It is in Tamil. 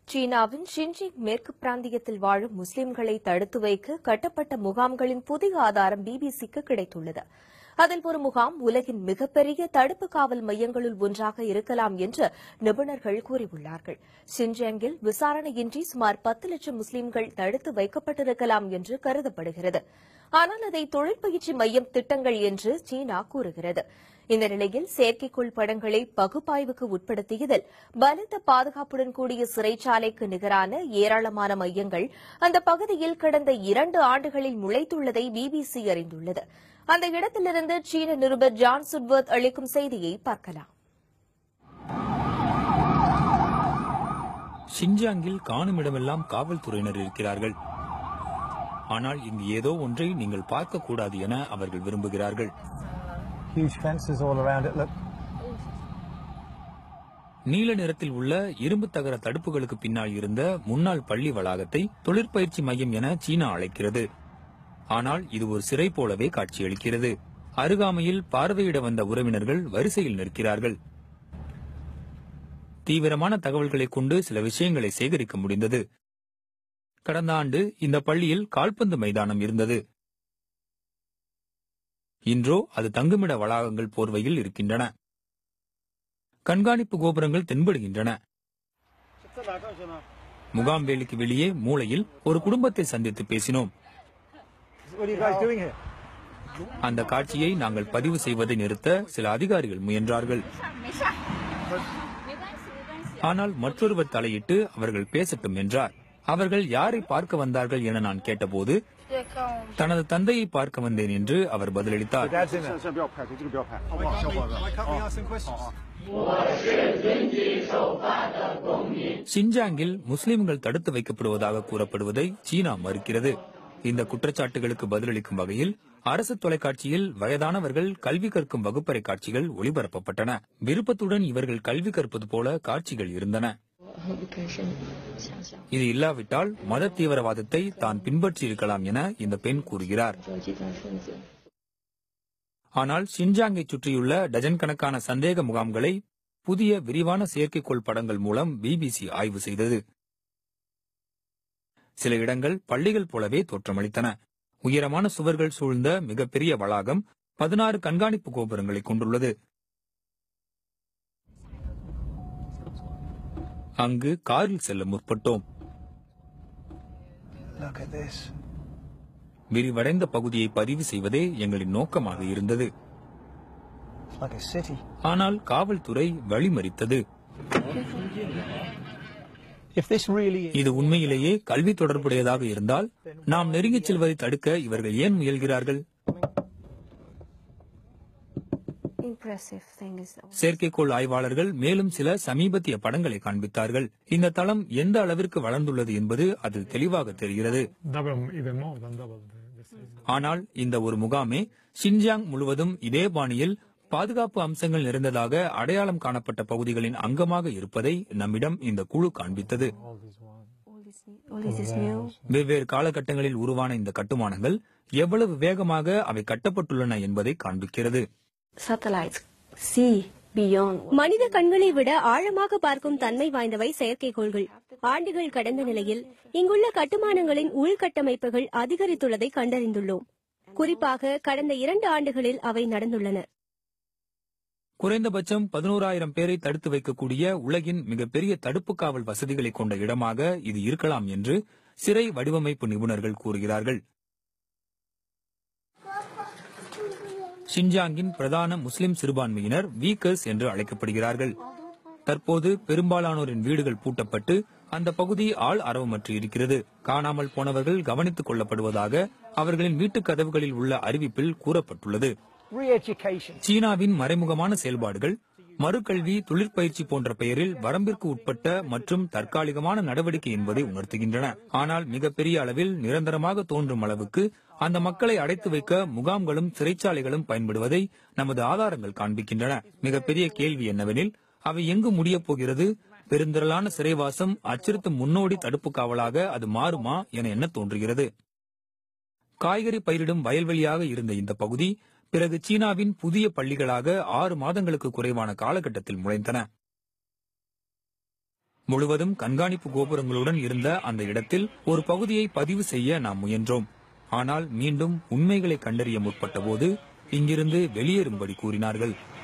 சீனாவின் ஷின்ஜிங் மேற்கு பிராந்தியத்தில் வாழும் முஸ்லிம்களை தடுத்து வைக்க கட்டப்பட்ட முகாம்களின் புதிய ஆதாரம் பிபிசிக்கு கிடைத்துள்ளது அதில் ஒரு முகாம் உலகின் மிகப்பெரிய தடுப்பு காவல் மையங்களுள் ஒன்றாக இருக்கலாம் என்று நிபுணர்கள் கூறியுள்ளார்கள் ஷின்ஜியாங்கில் விசாரணையின்றி சுமார் பத்து லட்சம் முஸ்லிம்கள் தடுத்து வைக்கப்பட்டிருக்கலாம் என்று கருதப்படுகிறது ஆனால் அதை தொழிற்பயிற்சி மையம் திட்டங்கள் என்று சீனா கூறுகிறது இந்த நிலையில் செயற்கைக்கோள் படங்களை பகுப்பாய்வுக்கு உட்படுத்தியதில் பலத்த பாதுகாப்புடன் கூடிய சிறைச்சாலைக்கு நிகரான ஏராளமான மையங்கள் அந்த பகுதியில் கடந்த இரண்டு ஆண்டுகளில் முளைத்துள்ளதை பிபிசி அறிந்துள்ளது அந்த இடத்திலிருந்து சீன நிருபர் ஜான் சுட்வர்த் அளிக்கும் செய்தியை பார்க்கலாம் ஷின்ஜியாங்கில் காணும் இடமெல்லாம் காவல்துறையினர் இருக்கிறார்கள் ஆனால் இங்கு ஏதோ ஒன்றை நீங்கள் பார்க்கக்கூடாது என அவர்கள் விரும்புகிறார்கள் Huge fences all around it. Look, நீல நிறத்தில் உள்ள இரும்பு தகர தடுப்புகளுக்கு பின்னால் இருந்த முன்னாள் பள்ளி வளாகத்தை தொழிற்பயிற்சி மையம் என சீனா அழைக்கிறது ஆனால் இது ஒரு சிறை போலவே காட்சியளிக்கிறது அருகாமையில் பார்வையிட வந்த உறவினர்கள் வரிசையில் நிற்கிறார்கள் தீவிரமான தகவல்களை கொண்டு சில விஷயங்களை சேகரிக்க முடிந்தது கடந்த ஆண்டு இந்த பள்ளியில் கால்பந்து மைதானம் இருந்தது இன்றோ அது தங்குமிட வளாகங்கள் போர்வையில் இருக்கின்றன கண்காணிப்பு கோபுரங்கள் தென்படுகின்றன முகாம் வேலிக்கு வெளியே மூலையில் ஒரு குடும்பத்தை சந்தித்து பேசினோம் what are you guys doing here? அந்த காட்சியை நாங்கள் பதிவு செய்வதை நிறுத்த சில அதிகாரிகள் முயன்றார்கள் ஆனால் மற்றொருவர் தலையிட்டு அவர்கள் பேசட்டும் என்றார் அவர்கள் யாரை பார்க்க வந்தார்கள் என நான் கேட்டபோது தனது தந்தையை பார்க்க வந்தேன் என்று அவர் பதிலளித்தார் Dad's in there. 现在不要拍，这个不要拍。 Why can't we ask some questions? ஷின்ஜாங்கில் முஸ்லிம்கள் தடுத்து வைக்கப்படுவதாக கூறப்படுவதை சீனா மறுக்கிறது இந்த குற்றச்சாட்டுகளுக்கு பதிலளிக்கும் வகையில் அரசு தொலைக்காட்சியில் வயதானவர்கள் கல்வி கற்கும் வகுப்பறை காட்சிகள் ஒளிபரப்பப்பட்டன விருப்பத்துடன் இவர்கள் கல்வி கற்பது போல காட்சிகள் இருந்தன 很不开心，想想 இது இல்லாவிட்டால் மத தீவிரவாதத்தை தான் பின்பற்றி இருக்கலாம் என இந்த பெண் கூறுகிறார் 说极端分子。 ஆனால் ஷின்ஜாங்கை சுற்றியுள்ள டஜன் கணக்கான சந்தேக முகாம்களை புதிய விரிவான செயற்கைக்கோள் படங்கள் மூலம் பிபிசி ஆய்வு செய்தது சில இடங்கள் பள்ளிகள் போலவே தோற்றமளித்தன உயரமான சுவர்கள் சூழ்ந்த மிகப்பெரிய வளாகம் பதினாறு கண்காணிப்பு கோபுரங்களை கொண்டுள்ளது அங்கு காரில் செல்ல முற்பட்டோம் Look at this. விரிவடைந்த பகுதியை பதிவு செய்வதே எங்களின் நோக்கமாக இருந்தது It's like a city. ஆனால் காவல்துறை வழிமறித்தது If this really is, இது உண்மையிலேயே கல்வி தொடர்புடையதாக இருந்தால் நாம் நெருங்கிச் செல்வதை தடுக்க இவர்கள் ஏன் முயல்கிறார்கள் Impressive thing is that செயற்கைக்கோள் ஆய்வாளர்கள் மேலும் சில சமீபத்திய படங்களை காண்பித்தார்கள் இந்த தளம் எந்த அளவிற்கு வளர்ந்துள்ளது என்பது அதில் தெளிவாக தெரிகிறது double, even more than double the, the size. ஆனால் இந்த ஒரு முகாமே ஷின்ஜியாங் முழுவதும் இதே பாணியில் பாதுகாப்பு அம்சங்கள் நிறைந்ததாக அடையாளம் காணப்பட்ட பகுதிகளின் அங்கமாக இருப்பதை நம்மிடம் இந்த குழு காண்பித்தது All this one. all this, all this is new. வெவ்வேறு காலகட்டங்களில் உருவான இந்த கட்டுமானங்கள் எவ்வளவு வேகமாக அவை கட்டப்பட்டுள்ளன என்பதை காண்பிக்கிறது Satellites see beyond. மனித கண்களை விட ஆழமாக பார்க்கும் தன்மை வாய்ந்தவை செயற்கைக்கோள்கள் ஆண்டுகள் கடந்த நிலையில் இங்குள்ள கட்டுமானங்களின் உள்கட்டமைப்புகள் அதிகரித்துள்ளதை கண்டறிந்துள்ளோம் குறிப்பாக கடந்த இரண்டு ஆண்டுகளில் அவை நடந்துள்ளன குறைந்தபட்சம் பதினோராயிரம் பேரை தடுத்து வைக்கக்கூடிய உலகின் மிகப்பெரிய தடுப்பு காவல் வசதிகளை கொண்ட இடமாக இது இருக்கலாம் என்று சிறை வடிவமைப்பு நிபுணர்கள் கூறுகிறார்கள் ஷின்ஜாங்கின் பிரதான முஸ்லிம் சிறுபான்மையினர் வீக்கர்ஸ் என்று அழைக்கப்படுகிறார்கள் தற்போது பெரும்பாலானோரின் வீடுகள் பூட்டப்பட்டு அந்த பகுதி ஆள் அரவமற்று இருக்கிறது காணாமல் போனவர்கள் கவனித்துக் கொள்ளப்படுவதாக அவர்களின் வீட்டுக் கதவுகளில் உள்ள அறிவிப்பில் கூறப்பட்டுள்ளது re-education. சீனாவின் மறைமுகமான செயல்பாடுகள் மறுகல்வி தொழிற்பயிற்சி போன்ற பெயரில் வரம்பிற்கு உட்பட்ட மற்றும் தற்காலிகமான நடவடிக்கை என்பதை உணர்த்துகின்றன ஆனால் மிகப்பெரிய அளவில் நிரந்தரமாக தோன்றும் அளவுக்கு அந்த மக்களை அடைத்து வைக்க முகாம்களும் சிறைச்சாலைகளும் பயன்படுவதை நமது ஆதாரங்கள் காண்பிக்கின்றன மிகப்பெரிய கேள்வி என்னவெனில் அவை எங்கு முடியப் போகிறது பெருந்திரளான சிறைவாசம் அச்சுறுத்தும் முன்னோடி தடுப்பு காவலாக அது மாறுமா என எண்ண தோன்றுகிறது காய்கறி பயிரிடும் வயல்வெளியாக இருந்த இந்த பகுதி பிறகு சீனாவின் புதிய பள்ளிகளாக ஆறு மாதங்களுக்கு குறைவான காலகட்டத்தில் முளைந்தன முழுவதும் கண்காணிப்பு கோபுரங்களுடன் இருந்த அந்த இடத்தில் ஒரு பகுதியை பதிவு செய்ய நாம் முயன்றோம் ஆனால் மீண்டும் உண்மைகளை கண்டறிய முற்பட்ட போது இங்கிருந்து வெளியேறும்படி கூறினார்கள்